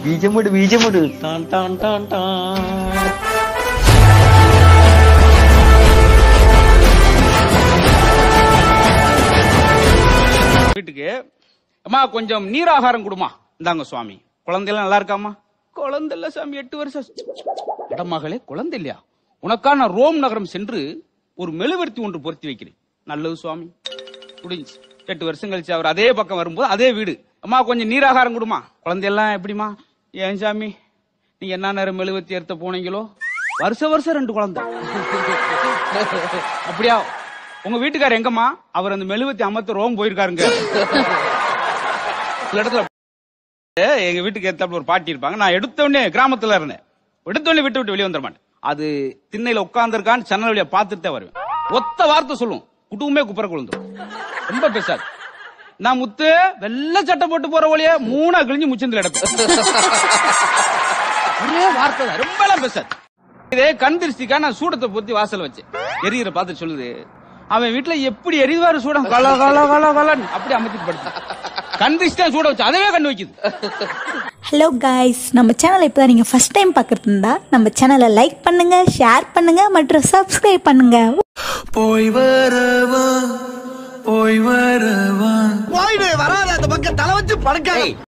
ബീജമിട് ബീജമിട് ടാൻ ടാൻ ടാൻ ടാൻ வீட்டுக்கு அம்மா கொஞ்சம் நீராகாரம் கொடுமா இந்தாங்க சுவாமி குழந்தைலாம் நல்லா இருக்காமா குழந்தை இல்ல சாமி எட்டு வருஷம் இடம் மகளே குழந்தை இல்லையா உனக்காக நான் ரோம் நகரம் சென்று ஒரு மெழுவர்த்தி ஒன்று பொருத்தி வைக்கிறேன் நல்லது சுவாமி முடிஞ்சு எட்டு வருஷம் கழிச்சு அவர் அதே பக்கம் வரும்போது அதே வீடு அம்மா கொஞ்சம் நீராகாரம் கொடுமா குழந்தையெல்லாம் எப்படிமா ஏன் சாமி நீங்க என்ன நேரம் மெழுவர்த்தி எடுத்த போனீங்களோ வருஷ வருஷம் ரெண்டு குழந்தை அப்படியா உங்க வீட்டுக்காரர் எங்கம்மா அவர் அந்த மெழுவத்தி அமர்த்த ரோம் போயிருக்காருங்க சில இடத்துல ஏ, எங்க வீட்டுக்கு ஏத்தாப்புல ஒரு பாட்டி இருப்பாங்க நான் எடுத்த உடனே கிராமத்துல இருந்தேன் எடுத்த உடனே விட்டு விட்டு வெளியே வந்துட மாட்டேன் அது திண்ணையில உட்கார்ந்துருக்கான்னு ஜன்னல் வழியா பார்த்துட்டு தான் வருவேன் ஒத்த வார்த்தை சொல்லும் குடும்பமே குப்புற குழந்துரும் ரொம்ப பேசாது நான் முத்து வெள்ளை சட்டை போட்டு போற வழியே மூணா கிழிஞ்சு முச்சந்தில் எடுப்பேன் ஒரே வார்த்தை தான் ரொம்ப எல்லாம் பேசாது இதே கண் திருஷ்டிக்கா நான் சூடத்தை பொத்தி வாசல் வச்சேன் எரியற பார்த்து சொல்லுது அவன் வீட்டுல எப்படி எரிவாரு சூடம் கல கல கல கலன்னு அப்படி அமைச்சிட்டு படுத்து கண் திருஷ்டி தான் சூட வச்சு அதவே கண்ணு வைக்குது ஹலோ காய்ஸ் நம்ம சேனலை இப்போ நீங்கள் ஃபஸ்ட் டைம் பார்க்குறது இருந்தா நம்ம சேனலை லைக் பண்ணுங்கள் ஷேர் பண்ணுங்கள் மற்றும் சப்ஸ்கிரைப் பண்ணுங்கள் போய் வரவா போய் வரவா போயிடு வராத அந்த பக்கம் தலை வச்சு படுக்க